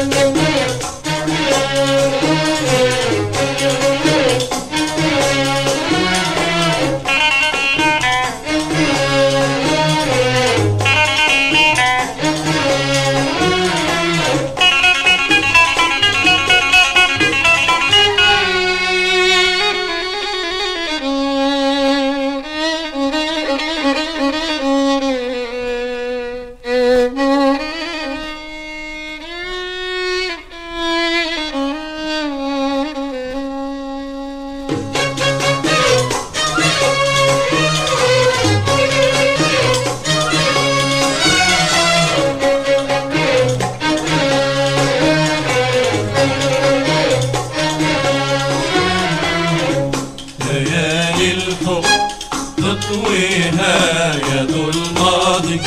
ليالي الحب تطويها يد الماضي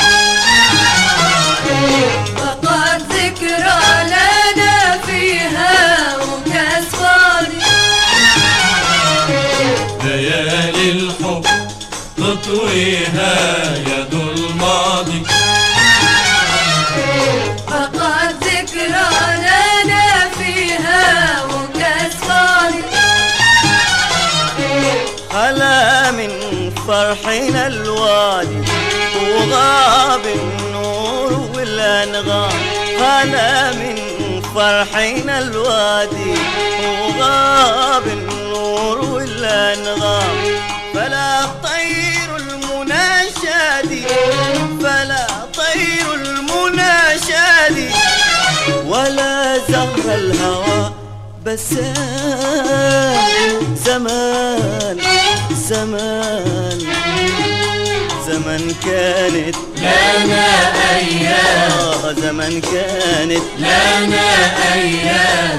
وقد ذكرى لنا فيها وكاس فاضي ليالي الحب تطويها يد الماضي فقد ذكرى لنا فيها وكاس فاضي خلا من فرحنا الوادي وغاب النور والانغام خلا من فرحنا الوادي وغاب النور والانغام فلا طير المنى شادي فلا طير المنى شادي ولا زهر الهوى بسام زمان زمان زمن كانت لنا أيام آه زمن كانت لنا أيام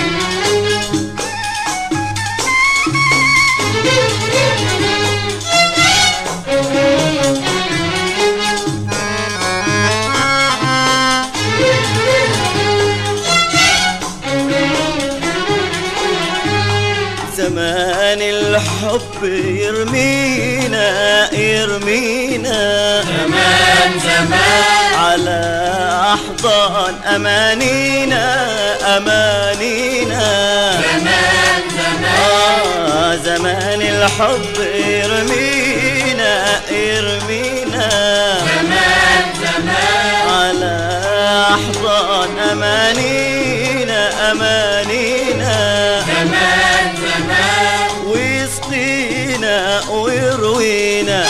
زمان الحب يرمينا يرمينا زمان زمان على أحضان أمانينا أمانينا زمان زمان آه زمان الحب يرمينا يرمينا زمان زمان على أحضان أمانينا أمانينا زمان زمان ويسقينا ويروينا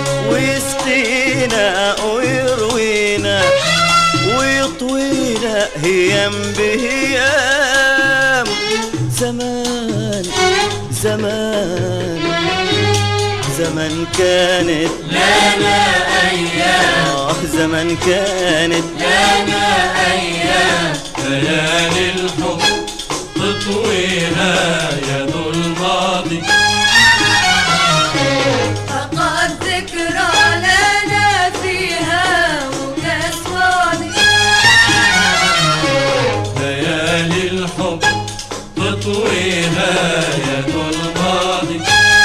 ويسقينا ويروينا ويطوينا هيام بهيام زمان زمان زمن كانت لنا أيام آه زمن كانت لنا أيام ليالي الحب تطويها يد الماضي فقد ذكرى لنا فيها وكاس فاضي ليالي الحب تطويها يد الماضي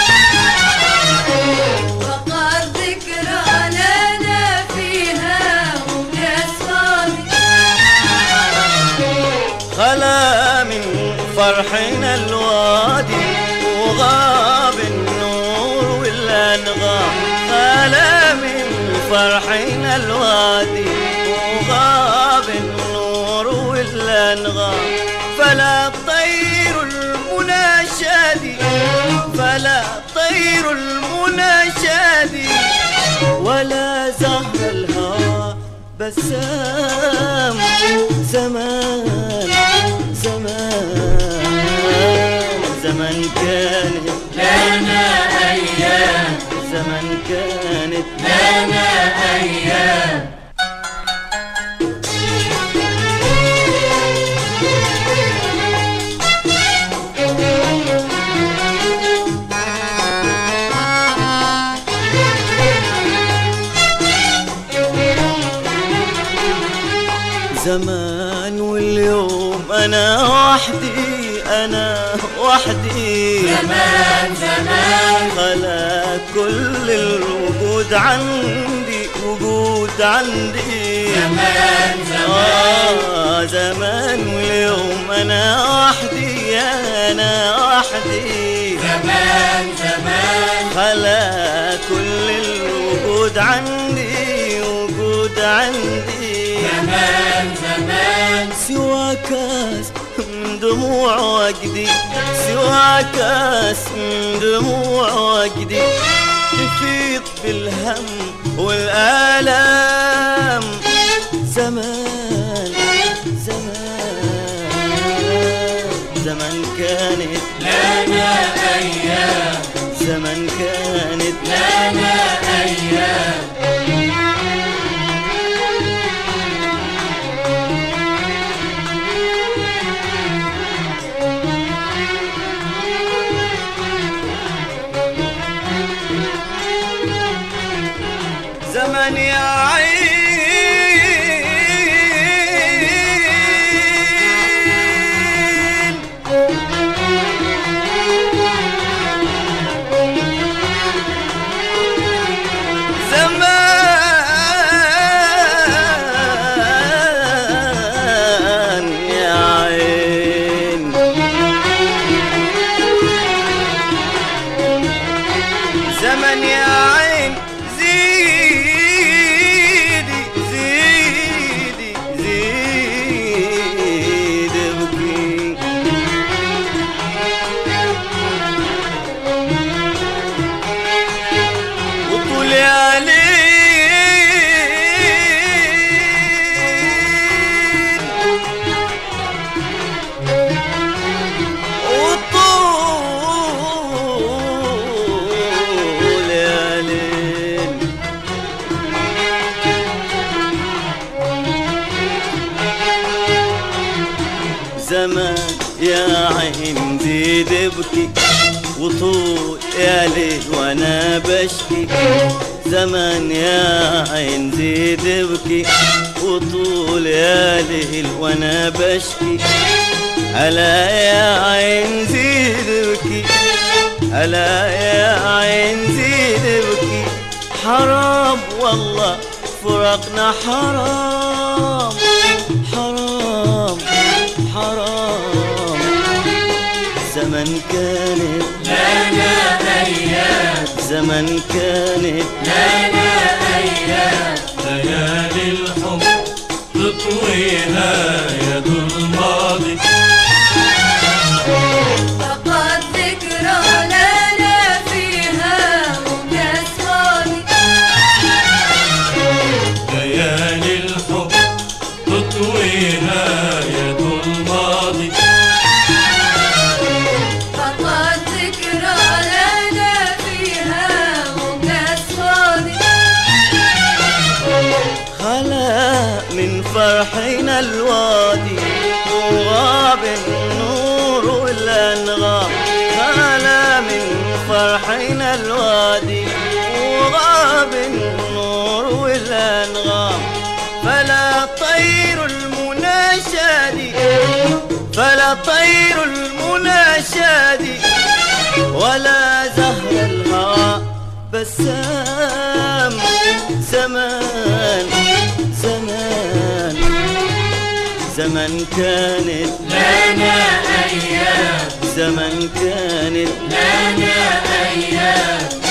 فقد ذكرى لنا فيها وكاس فاضي خلا من فرحنا الوادي وغاب النور والانغام خلا من فرحنا الوادي وغاب النور والانغام فلا طير المنى شادي فلا طير المنى شادي ولا زهر الهوى بسام زمان زمان زمن كانت لنا أيام زمن كانت لنا أيام زمان واليوم انا وحدي انا وحدي زمان زمان خلا كل الوجود عندي وجود عندي زمان زمان آه زمان أنا وحدي أنا وحدي زمان زمان خلا كل الوجود عندي وجود عندي زمان زمان سوى كاس من دموع وجدي سوى كاس من دموع وجدي تفيض بالهم والآلام زمان زمان زمان كانت لنا أيام زمان كانت لنا أيام زمن يا عين زمان يا عين زمن يا عين زيدي زيدي زيدي ابكي وطول يا ليل وطول يا ليل زمان يا عين زيد ابكي وطول يا ليل وانا بشكي زمان يا عين زيد ابكي وطول يا ليل وانا بشكي ألا يا عين زيد ابكي ألا يا عين زيد ابكي حرام والله فرقنا حرام حرام حرام زمن كانت لنا أيام زمن كانت لنا أيام ليالي الحب تطويها يد الماضي فقد ذكرى لنا فيها وكاس فاضي ليالي الحب تطويها يد الماضي فقد ذكرى لنا فيها وكاس فاضي خلا من فرحنا الوادي وغاب النور والأنغام خلا من فرحنا الوادي وغاب النور والأنغام فلا طير المنى شادي فلا طير المنى شادي ولا زهر الهوى بسام زمان زمان زمن كانت لنا أيام زمن كانت لنا أيام